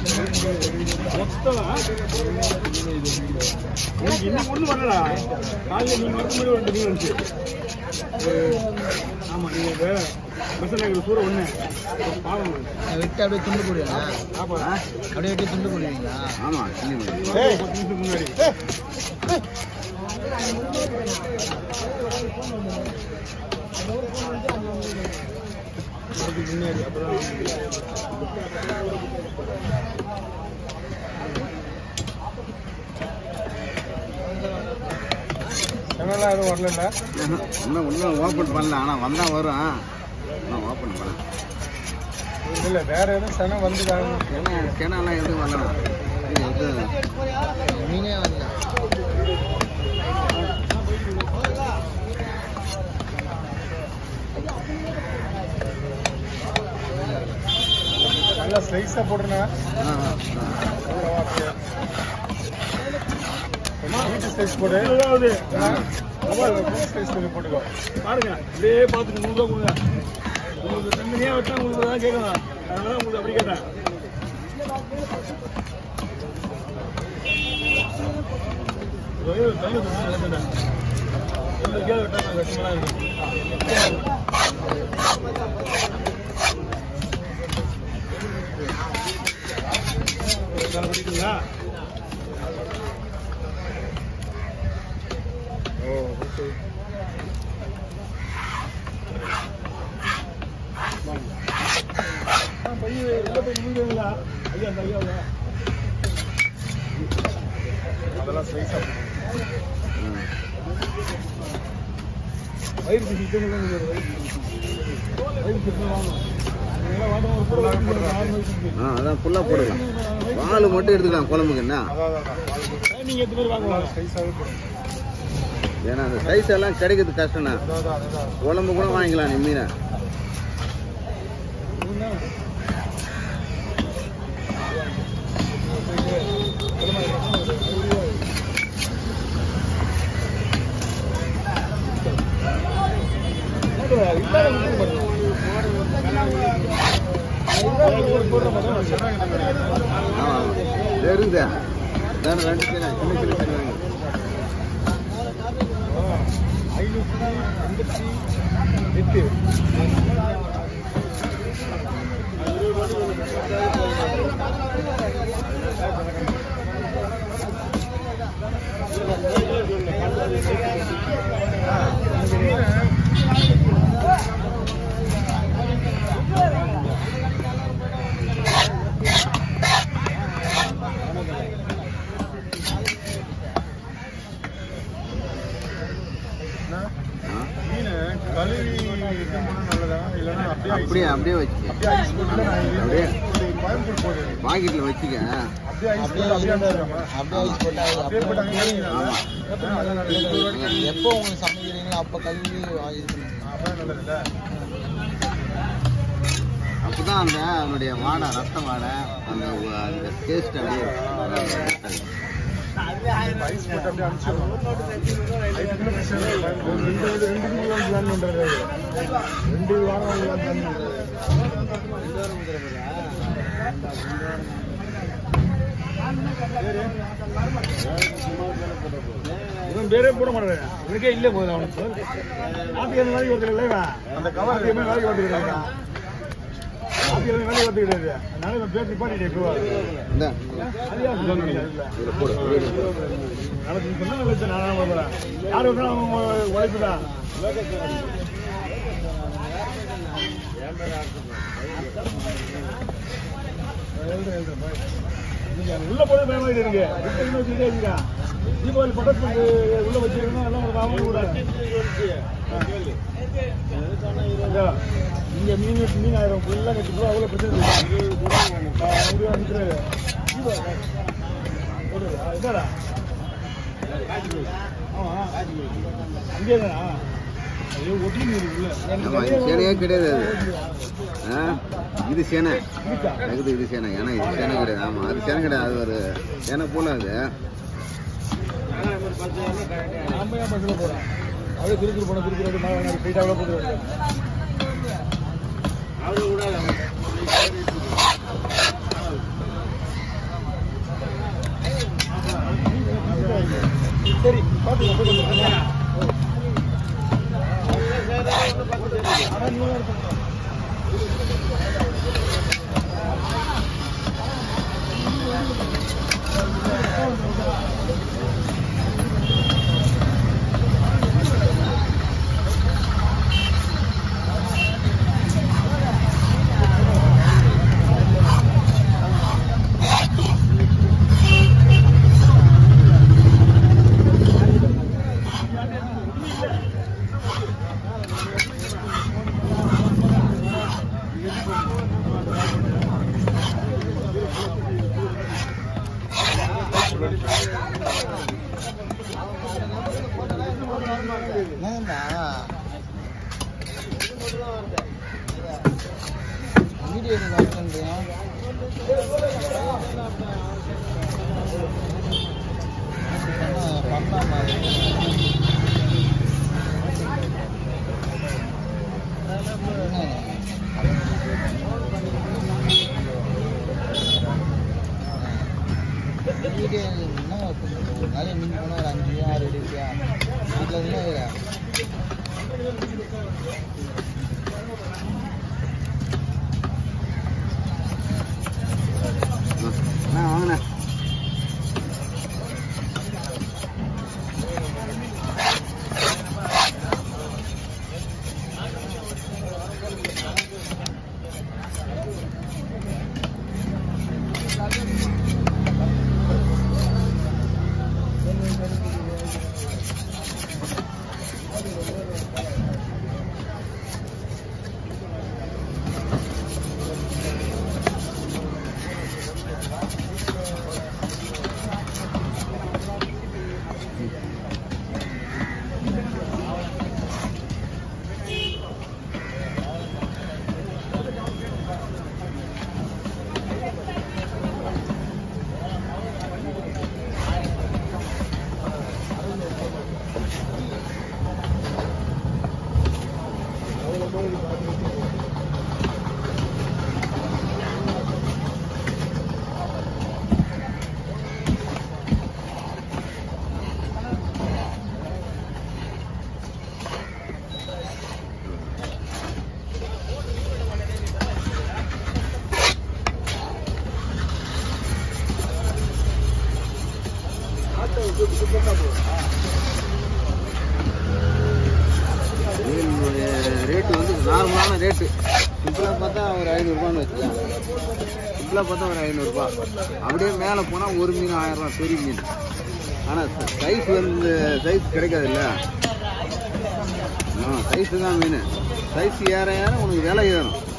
மொத்தமா இன்னைக்கு இன்னைக்கு ஒண்ணு வரலடா காலையில நீங்க வரது மாதிரி ரெண்டு மீன் வந்துச்சு ஆமா நீங்க இந்த மசாலா சூற ஒண்ணு பாவம் வெட்டி அப்படியே துண்டு போடுவீங்களா ஆமா அப்படியே வெட்டி துண்டு போடுவீங்களா ஆமா சின்ன மீன் பத்து நிமிஷத்துக்கு முன்னாடி அதுக்கு முன்னாடி அப்புறம் சென்னலாம் எதுவும் வரல இன்னும் இன்னும் ஓப்பன் பண்ணல ஆனா வந்தா வரும் இன்னும் ஓப்பன் பண்ணல இல்ல வேற எதுவும் சென வந்துட்டாங்க ஏன்னா கிணலாம் எதுவும் வரல இது இது மீனே வரல நல்லா ஸ்லைஸா போடுறேன் ஆ, ஆ, ஆ. வீட்டு சைஸ் போடு சைஸ் கொஞ்சம் போட்டுக்கோ பாருங்க அப்படியே பார்த்துட்டு நூறுரூவா கொடுங்க உங்களுக்கு தனியாக வச்சா உங்களுக்கு தான் கேட்கலாம் அதனால உங்களுக்கு அப்படி கேட்டேன் இதோ இது தள்ளு தள்ளு கேட்டேன். ரெண்டு கேள் வெட்டா நான் கஷ்டமா இருக்கு வேலை பிடிக்குங்களா ஓ ஓகே பையன் உள்ள போய் நின்றுங்களா ஐயா அந்த ஐயாவா அதெல்லாம் ஸ்லைஸா ம். வயிறு பிசி சிக்கன் வயிறு பிசி வாங்கணும் நீங்களாம் வாங்க ஒரு பொருள் வாங்க போடுங்க ஆறு மணிக்கு ஆ அதான் ஃபுல்லாக போடலாம் பால் மட்டும் எடுத்துக்கலாம் குழம்புக்கு என்ன நீங்க எத்தனை பேர் வாங்குவாங்க ஸ்லைஸாவே போடுங்க ஏன்னா அந்த சைஸ் எல்லாம் கிடைக்கிறது கஷ்டம்ண்ணா அதான் அதான் குழம்பு கூட வாங்கிக்கலாம் நீ மீனை ஆமாம் ஆமாம் தெரியுதா நான் ரெண்டு சின்ன சின்ன சின்ன சின்ன வாங்கி ஐநூத்தி ஐம்பத்தி எட்டு ஆ? மீன் கழுவி எடுத்து போனா நல்லதா இல்லைன்னா அப்படியே ஐஸ் அப்படியே அப்படியே வச்சுக்க அப்படியே ஐஸ் போட்டு நான் அப்படியே. கோயம்புத்தூர் போகுது பாக்கெட்டில் வச்சுக்க அப்படியே ஐஸ் போட்டு அப்படியே அனுப்பிச்சிடுறாங்க. அப்படியே ஐஸ் போட்டா அது அப்படியே போட்டு அங்கே அப்படியே இறங்கிடுறாங்க. ஆமா. அதான் நல்லது. எப்போ உங்களுக்கு சமைக்கிறீங்களோ அப்போ கழுவி வாங்கிக்கணும் அதான் நல்லதுல்ல? அப்பதான் அந்த அதனுடைய வாடை ரத்த வாடை அந்த உ- அந்த டேஸ்ட் அப்படியே ஐஸ் போட்டு அப்படியே அனுப்பிச்சிடுறோம். ஐஸ்க்குள்ள பிரச்சனை இல்லை. ஒரு ரெண்டு ரெண்டு ரெண்டு கிலோ plan பண்றாரு அவரு. ரெண்டு வாரம் எல்லாம் plan பண்றாரு. இவன் பேரே போட மாட்டேன் இவனுக்கே இல்ல போகுது அவனுக்கு ஆத்தியம் வேலைக்கு ஒருத்தர் இல்லை இவன். அந்த கவர் வேலைக்கு வந்துக்கிறாங்க ஆத்தியம் வேலைக்கு வந்துக்கிறாரு அதனால இவன் பேர் நிப்பாட்டிட்டு இப்போ இந்த அதுயா சொன்னீங்க இல்ல இதில் போடு நாளைக்கு சொன்னா நல்லது நான் வரேன் யார் வேணா அவங்க உழைப்பு தான் உள்ள போய் பயமாயிட்டு இருக்கு விட்டு வச்சுட்டே இருக்கா தீபாவளி பட்டத்துக்கு உள்ள வச்சிருக்கணும் எல்லாம் ஒரு வாங்க கூட ஐயா, இங்க மீன் மீன் ஆயிரம் ஃபுல்லாக கட்டி போய் அவ்வளோ பிரச்சனை இருக்கு. ஆ, அப்படியே வந்துட்டு ஒரு என்னடா ஆமா அங்கே தானா ஐயோ ஒட்டி இருக்குல்ல ஆமா இது சேனையே கிடையாது அது ஆ இது சேனை இருக்குது இது சேனை ஏன்னா இது சேனை கிடையாது ஆமா அது சேனை கிடையாது அது ஒரு சேனை போல அது நாம ஏன் பஸ்ல போறோம் அப்படியே திருப்பூர் போன திருப்பூர் நான் போயிட்டு அவ்வளோ போட்டு என்னடா வீடியோ எடுக்க பண்ணுறீங்க பண்ணலாமா வீடியோ என்ன ஒரு நாளைக்கு நீங்கள் போனால் ஒரு அஞ்சு ஆறு எடுப்பியா வீட்டில் இருந்தால் வேறு அண்ணா வாங்கண்ணே இதனுடைய ரேட்டு வந்து நார்மலான ரேட்டு சிம்பிளாக பார்த்தா ஒரு ஐநூறுரூபான்னு வச்சுக்கலாம் சிம்பிளாக பார்த்தா ஒரு ஐநூறுரூபா அப்படியே மேலே போனால் ஒரு மீன் ஆயிரம் ரூபா பெரிய மீன் ஆனால் சைஸ் வந்து சைஸ் கிடைக்காதுல்ல ஆ சைஸு தான் மீன் சைஸ் ஏற ஏற உனக்கு விலை ஏறும்